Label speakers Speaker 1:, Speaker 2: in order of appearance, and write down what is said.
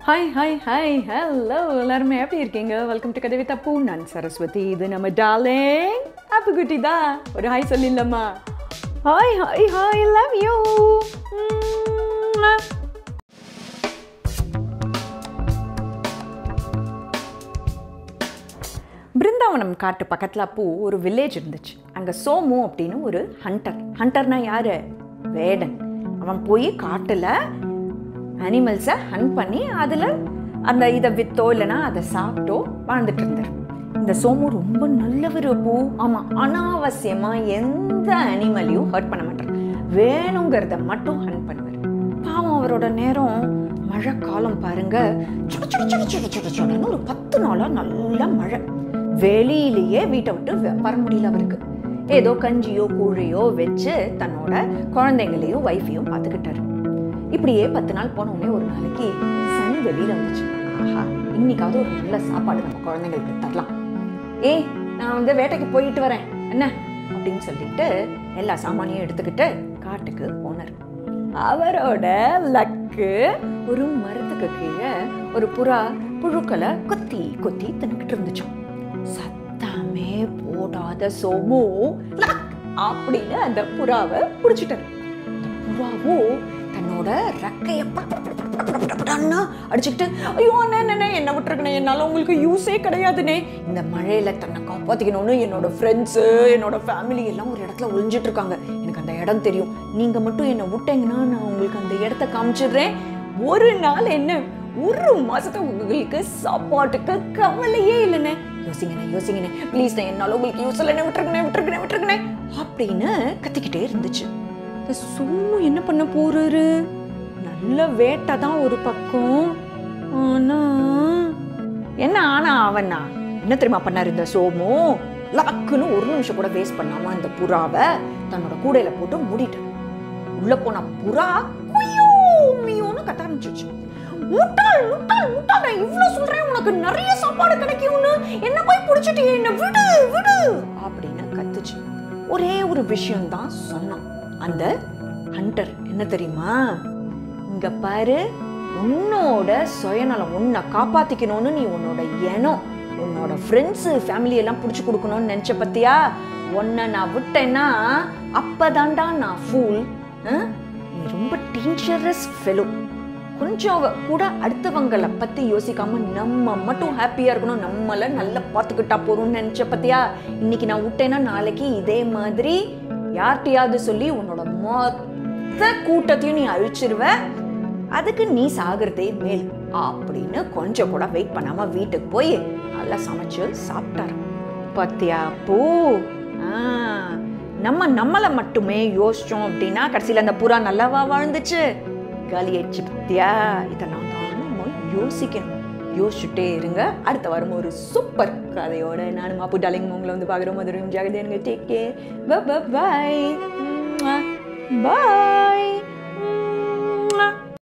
Speaker 1: hi hi hi hello எல்லாருமே எப்படி இருக்கீங்க வெல்கம் டு கதை தப்பு நான் சரஸ்வதி இது நம்ம டார்லிங் அப்பு குட்டி தான் ஒரு ஹாய் சொல்லிடலாமா hi hi hi love you Brindavanam காட்டு பக்கத்தில் அப்போ ஒரு வில்லேஜ் இருந்துச்சு அங்கே சோமு அப்படின்னு ஒரு ஹண்டர் ஹண்டர்னா யாரு வேடன் அவன் போய் காட்டில் அனிமல்ஸை ஹண்ட் பண்ணி அதில் அந்த இதை வித்தோ இல்லைன்னா அதை சாப்பிட்டோ வாழ்ந்துட்டு இருந்தார் இந்த சோமு ரொம்ப நல்லவர் பூ ஆமாம் அனாவசியமாக எந்த அனிமலையும் ஹர்ட் பண்ண மாட்டார் வேணுங்கிறத மட்டும் ஹண்ட் பண்ணுவார் பாவம் அவரோட நேரம் மழை காலம் பாருங்க சுட சுட சுட சுட சுட சுடன்னு ஒரு பத்து நாளாக நல்ல மழை வெளியிலேயே வீட்டை விட்டு வ- வர முடியல அவருக்கு ஏதோ கஞ்சியோ கூழையோ வச்சு தன்னோட குழந்தைங்களையும் ஒய்ஃபையும் பார்த்துக்கிட்டாரு இப்படியே பத்து நாள் போன உடனே ஒரு நாளைக்கு சனி வெளியில வந்துச்சு ஆஹா இன்னைக்காவது ஒரு நல்ல சாப்பாடு நம்ம குழந்தைங்களுக்கு தரலாம் ஏய் நான் வந்து வேட்டைக்கு போயிட்டு வரேன் என்ன அப்படின்னு சொல்லிட்டு எல்லா சாமானையும் எடுத்துக்கிட்டு காட்டுக்கு போனார் அவரோட லக்கு ஒரு மரத்துக்கு கீழே ஒரு புறா புழுக்களை கொத்தி கொத்தி தின்னுக்கிட்டு இருந்துச்சாம் சத்தமே போடாத சோமு லக் அப்படின்னு அந்த புறாவை பிடிச்சிட்டாரு அந்த புறாவும் தன்னோட ரெக்கைய பட பட பட பட பட பட படன்னு அடிச்சுக்கிட்டு ஐயோ அண்ணே அண்ணே என்ன விட்டுருக்கணே என்னால் உங்களுக்கு யூஸே கிடையாதுனே இந்த மழையில தன்னை காப்பாற்றிக்கணும்னு என்னோட ஃப்ரெண்ட்ஸு என்னோட ஃபேமிலி எல்லாம் ஒரு இடத்துல ஒளிஞ்சிட்டு இருக்காங்க எனக்கு அந்த இடம் தெரியும் நீங்கள் மட்டும் என்னை விட்டீங்கன்னா நான் உங்களுக்கு அந்த இடத்த காமிச்சிடுறேன் ஒரு நாள் என்ன ஒரு மாசத்துக்கு உங்களுக்கு சாப்பாட்டுக்கு கவலையே இல்லைண்ணே யோசிங்கண்ணே யோசிங்கண்ணே ப்ளீஸ் என்னால உங்களுக்கு யூஸ் இல்லைண்ணே விட்டுருக்கணே விட்டுருக்கணே விட்டுருக்கணே அப்படின்னு கத்திக்கிட்டே இருந்துச்சு இந்த சோமு என்ன பண்ண போறாரு நல்ல வேட்டை தான் ஒரு பக்கம் ஆனா என்ன ஆனா அவனா என்ன தெரியுமா பண்ணாரு இந்த சோமு லக்குன்னு ஒரு நிமிஷம் கூட வேஸ்ட் பண்ணாம அந்த புறாவை தன்னோட கூடையில போட்டு மூடிட்டாரு உள்ள போன புறா குய்யோ மியோன்னு கத்த ஆரம்பிச்சிருச்சு முட்டாள் முட்டாள் முட்டாள் நான் இவ்வளவு சொல்றேன் உனக்கு நிறைய சாப்பாடு கிடைக்கும்னு என்ன போய் பிடிச்சிட்டியே என்ன விடு விடு அப்படின்னு கத்துச்சு ஒரே ஒரு விஷயம் தான் சொன்னான் அந்த ஹண்டர் என்ன தெரியுமா இங்க பாரு உன்னோட சுயநலம் உன்னை காப்பாத்திக்கணும்னு நீ உன்னோட எண்ணம் உன்னோட ஃப்ரெண்ட்ஸு ஃபேமிலி எல்லாம் பிடிச்சி கொடுக்கணும்னு நினைச்ச பத்தியா உன்னை நான் விட்டேன்னா அப்பதான்டா நான் ஃபூல் நீ ரொம்ப டேஞ்சரஸ் ஃபெலோ கொஞ்சம் வ- கூட அடுத்தவங்களை பத்தி யோசிக்காம நம்ம மட்டும் ஹாப்பியா இருக்கணும் நம்மள நல்லா பார்த்துக்கிட்டா போறோம்னு நினைச்ச பத்தியா இன்னைக்கு நான் விட்டேன்னா நாளைக்கு இதே மாதிரி யார்கிட்டயாவது சொல்லி உன்னோட மொத்த கூட்டத்தையும் நீ அழிச்சிருவ அதுக்கு நீ சாகிறதே மேல் அப்படின்னு கொஞ்சம் கூட வெயிட் பண்ணாம வீட்டுக்கு போய் நல்லா சமைச்சு சாப்பிட்டாரு பத்தியா பூ ஆ, நம்ம நம்மளை மட்டுமே யோசிச்சோம் அப்படின்னா கடைசியில் அந்த புறா நல்லாவா வாழ்ந்துச்சு காலி ஆயிடுச்சு பத்தியா இதெல்லாம் தான் நம்ம யோசிக்கணும் யோசிச்சுட்டே இருங்க அடுத்த வாரம் ஒரு சூப்பர் கதையோட நானும் அப்பு டாலிங் உங்களை வந்து பார்க்குறோம் மதுரையும் ஜாகிரதை எனக்கு டேக் கேர் பாய் பாய்